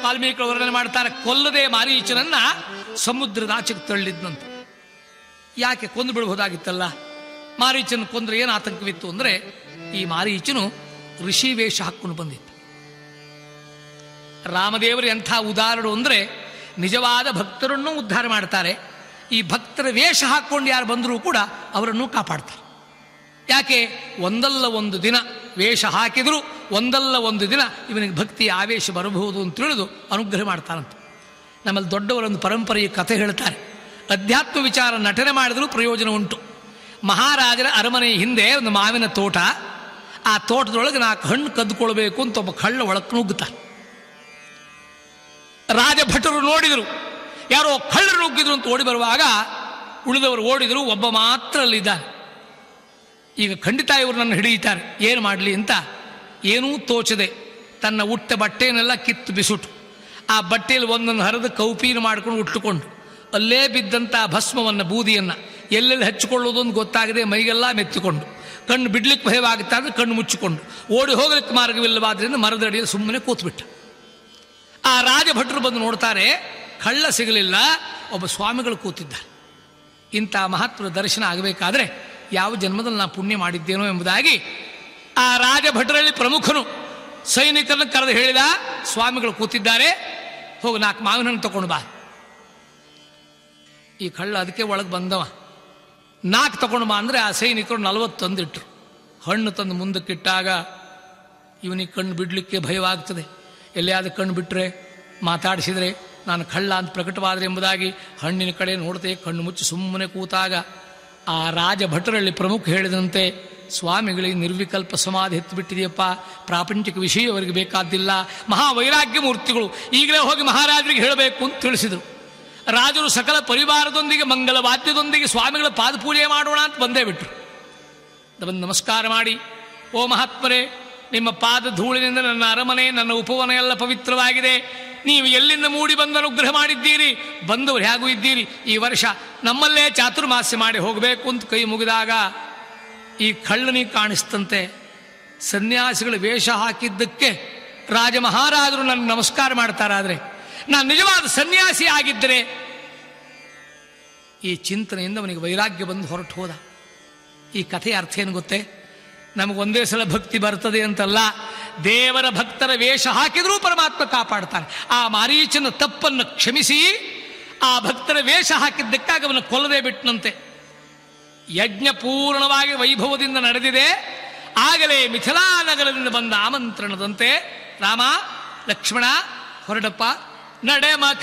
ವಾಲ್ಮೀಕಿ ವರ್ಣನೆ ಮಾಡ್ತಾರೆ ಕೊಲ್ಲದೆ ಮಾರೀಚನನ್ನ ಸಮುದ್ರದ ಆಚೆಗೆ ತಳ್ಳಿದ್ನಂತೆ ಯಾಕೆ ಕೊಂದು ಬಿಡಬಹುದಾಗಿತ್ತಲ್ಲ ಮಾರೀಚನ ಕೊಂದ್ರೆ ಏನು ಆತಂಕವಿತ್ತು ಅಂದ್ರೆ ಈ ಮಾರೀಚನು ಋಷಿ ವೇಷ ಹಾಕೊಂಡು ಬಂದಿತ್ತು ರಾಮದೇವರು ಎಂಥ ಉದಾಹರಣೆ ಅಂದ್ರೆ ನಿಜವಾದ ಭಕ್ತರನ್ನು ಉದ್ಧಾರ ಮಾಡ್ತಾರೆ ಈ ಭಕ್ತರ ವೇಷ ಹಾಕೊಂಡು ಯಾರು ಬಂದರೂ ಕೂಡ ಅವರನ್ನು ಕಾಪಾಡ್ತಾರೆ ಯಾಕೆ ಒಂದಲ್ಲ ಒಂದು ದಿನ ವೇಷ ಹಾಕಿದರೂ ಒಂದಲ್ಲ ಒಂದು ದಿನ ಇವನಿಗೆ ಭಕ್ತಿ ಆವೇಶ ಬರಬಹುದು ಅಂತ ತಿಳಿದು ಅನುಗ್ರಹ ಮಾಡ್ತಾರಂತೆ ನಮ್ಮಲ್ಲಿ ದೊಡ್ಡವರೊಂದು ಪರಂಪರೆಯ ಕಥೆ ಹೇಳ್ತಾರೆ ಅಧ್ಯಾತ್ಮ ವಿಚಾರ ನಟನೆ ಮಾಡಿದರೂ ಪ್ರಯೋಜನ ಉಂಟು ಮಹಾರಾಜರ ಅರಮನೆ ಹಿಂದೆ ಒಂದು ಮಾವಿನ ತೋಟ ಆ ತೋಟದೊಳಗೆ ನಾಲ್ಕು ಹಣ್ಣು ಕದ್ದುಕೊಳ್ಬೇಕು ಅಂತ ಒಬ್ಬ ಕಳ್ಳ ಒಳಕ್ಕೆ ನುಗ್ಗುತ್ತಾನೆ ರಾಜಭಟರು ನೋಡಿದರು ಯಾರೋ ಕಳ್ಳರು ನುಗ್ಗಿದ್ರು ಅಂತ ಓಡಿ ಬರುವಾಗ ಉಳಿದವರು ಓಡಿದರು ಒಬ್ಬ ಮಾತ್ರ ಅಲ್ಲಿದ್ದಾನೆ ಈಗ ಖಂಡಿತ ಇವರು ನನ್ನ ಹಿಡಿಯುತ್ತಾರೆ ಏನು ಮಾಡಲಿ ಅಂತ ಏನೂ ತೋಚದೆ ತನ್ನ ಉಟ್ಟ ಬಟ್ಟೆಯನ್ನೆಲ್ಲ ಕಿತ್ತು ಬಿಸುಟು ಆ ಬಟ್ಟೆಯಲ್ಲಿ ಒಂದೊಂದು ಹರಿದು ಕೌಪೀನ ಮಾಡ್ಕೊಂಡು ಉಟ್ಟುಕೊಂಡು ಅಲ್ಲೇ ಬಿದ್ದಂಥ ಭಸ್ಮವನ್ನು ಬೂದಿಯನ್ನು ಎಲ್ಲೆಲ್ಲಿ ಹಚ್ಚಿಕೊಳ್ಳೋದು ಅಂತ ಗೊತ್ತಾಗದೆ ಮೈಗೆಲ್ಲ ಮೆತ್ತಿಕೊಂಡು ಕಣ್ಣು ಬಿಡ್ಲಿಕ್ಕೆ ಭಯವಾಗುತ್ತಾ ಅಂದರೆ ಕಣ್ಣು ಮುಚ್ಚಿಕೊಂಡು ಓಡಿ ಹೋಗಲಿಕ್ಕೆ ಮಾರ್ಗವಿಲ್ಲವಾದ್ರಿಂದ ಮರದ ಅಡಿಯಲ್ಲಿ ಸುಮ್ಮನೆ ಕೂತ್ಬಿಟ್ಟ ಆ ರಾಜಭಟ್ರು ಬಂದು ನೋಡ್ತಾರೆ ಕಳ್ಳ ಸಿಗಲಿಲ್ಲ ಒಬ್ಬ ಸ್ವಾಮಿಗಳು ಕೂತಿದ್ದಾರೆ ಇಂಥ ಮಹತ್ವದ ದರ್ಶನ ಆಗಬೇಕಾದ್ರೆ ಯಾವ ಜನ್ಮದಲ್ಲಿ ನಾ ಪುಣ್ಯ ಮಾಡಿದ್ದೇನೋ ಎಂಬುದಾಗಿ ಆ ರಾಜಭಟರಲ್ಲಿ ಪ್ರಮುಖನು ಸೈನಿಕರನ್ನು ಕರೆದು ಹೇಳಿದ ಸ್ವಾಮಿಗಳು ಕೂತಿದ್ದಾರೆ ಹೋಗಿ ನಾಲ್ಕು ಮಾವಿನ ಹಣ್ಣು ತಗೊಂಡು ಬಾ ಈ ಕಳ್ಳ ಅದಕ್ಕೆ ಒಳಗೆ ಬಂದವ ನಾಲ್ಕು ತಗೊಂಡು ಬಾ ಅಂದರೆ ಆ ಸೈನಿಕರು ನಲವತ್ತು ತಂದಿಟ್ರು ಹಣ್ಣು ತಂದು ಮುಂದಕ್ಕಿಟ್ಟಾಗ ಇವನಿಗೆ ಕಣ್ಣು ಬಿಡಲಿಕ್ಕೆ ಭಯವಾಗ್ತದೆ ಎಲ್ಲಿಯಾದ ಕಣ್ಣು ಬಿಟ್ಟರೆ ಮಾತಾಡಿಸಿದರೆ ನಾನು ಕಳ್ಳ ಅಂತ ಪ್ರಕಟವಾದರೆ ಎಂಬುದಾಗಿ ಹಣ್ಣಿನ ಕಡೆ ನೋಡ್ತೆ ಕಣ್ಣು ಮುಚ್ಚಿ ಸುಮ್ಮನೆ ಕೂತಾಗ ಆ ರಾಜಭಟರಲ್ಲಿ ಪ್ರಮುಖ ಹೇಳಿದಂತೆ ಸ್ವಾಮಿಗಳಿಗೆ ನಿರ್ವಿಕಲ್ಪ ಸಮಾಧಿ ಎತ್ತಿಬಿಟ್ಟಿದೆಯಪ್ಪ ಪ್ರಾಪಂಚಿಕ ವಿಷಯ ಅವರಿಗೆ ಬೇಕಾದ್ದಿಲ್ಲ ಮಹಾವೈರಾಗ್ಯ ಮೂರ್ತಿಗಳು ಈಗಲೇ ಹೋಗಿ ಮಹಾರಾಜರಿಗೆ ಹೇಳಬೇಕು ಅಂತ ತಿಳಿಸಿದರು ರಾಜರು ಸಕಲ ಪರಿವಾರದೊಂದಿಗೆ ಮಂಗಲ ವಾದ್ಯದೊಂದಿಗೆ ಸ್ವಾಮಿಗಳ ಪಾದಪೂಜೆ ಮಾಡೋಣ ಅಂತ ಬಂದೇ ಬಿಟ್ರು ಬಂದು ನಮಸ್ಕಾರ ಮಾಡಿ ಓ ಮಹಾತ್ಮರೇ ನಿಮ್ಮ ಪಾದ ಧೂಳಿನಿಂದ ನನ್ನ ಅರಮನೆ ನನ್ನ ಉಪವನ ಎಲ್ಲ ಪವಿತ್ರವಾಗಿದೆ ನೀವು ಎಲ್ಲಿಂದ ಮೂಡಿ ಬಂದು ಅನುಗ್ರಹ ಮಾಡಿದ್ದೀರಿ ಬಂದವರು ಹೇಗೂ ಇದ್ದೀರಿ ಈ ವರ್ಷ ನಮ್ಮಲ್ಲೇ ಚಾತುರ್ಮಾಸ್ಯ ಮಾಡಿ ಹೋಗಬೇಕು ಅಂತ ಕೈ ಮುಗಿದಾಗ ಈ ಕಳ್ಳನಿಗೆ ಕಾಣಿಸ್ತಂತೆ ಸನ್ಯಾಸಿಗಳು ವೇಷ ಹಾಕಿದ್ದಕ್ಕೆ ರಾಜ ಮಹಾರಾಜರು ನನ್ನ ನಮಸ್ಕಾರ ಮಾಡ್ತಾರಾದ್ರೆ ನಾನು ನಿಜವಾದ ಸನ್ಯಾಸಿ ಆಗಿದ್ದರೆ ಈ ಚಿಂತನೆಯಿಂದ ಅವನಿಗೆ ವೈರಾಗ್ಯ ಬಂದು ಹೊರಟು ಹೋದ ಈ ಕಥೆಯ ಅರ್ಥ ಏನು ಗೊತ್ತೇ ನಮಗೊಂದೇ ಸಲ ಭಕ್ತಿ ಬರ್ತದೆ ಅಂತಲ್ಲ ದೇವರ ಭಕ್ತರ ವೇಷ ಹಾಕಿದರೂ ಪರಮಾತ್ಮ ಕಾಪಾಡ್ತಾನೆ ಆ ಮಾರೀಚನ ತಪ್ಪನ್ನು ಕ್ಷಮಿಸಿ ಆ ಭಕ್ತರ ವೇಷ ಹಾಕಿದ್ದಕ್ಕಾಗಿ ಅವನು ಕೊಲ್ಲದೆ ಬಿಟ್ಟನಂತೆ ಯಜ್ಞ ಪೂರ್ಣವಾಗಿ ವೈಭವದಿಂದ ನಡೆದಿದೆ ಆಗಲೇ ಮಿಥಿಲಾ ನಗರದಿಂದ ಬಂದ ಆಮಂತ್ರಣದಂತೆ ರಾಮ ಲಕ್ಷ್ಮಣ ಹೊರಡಪ್ಪ ನಡೆಮಖ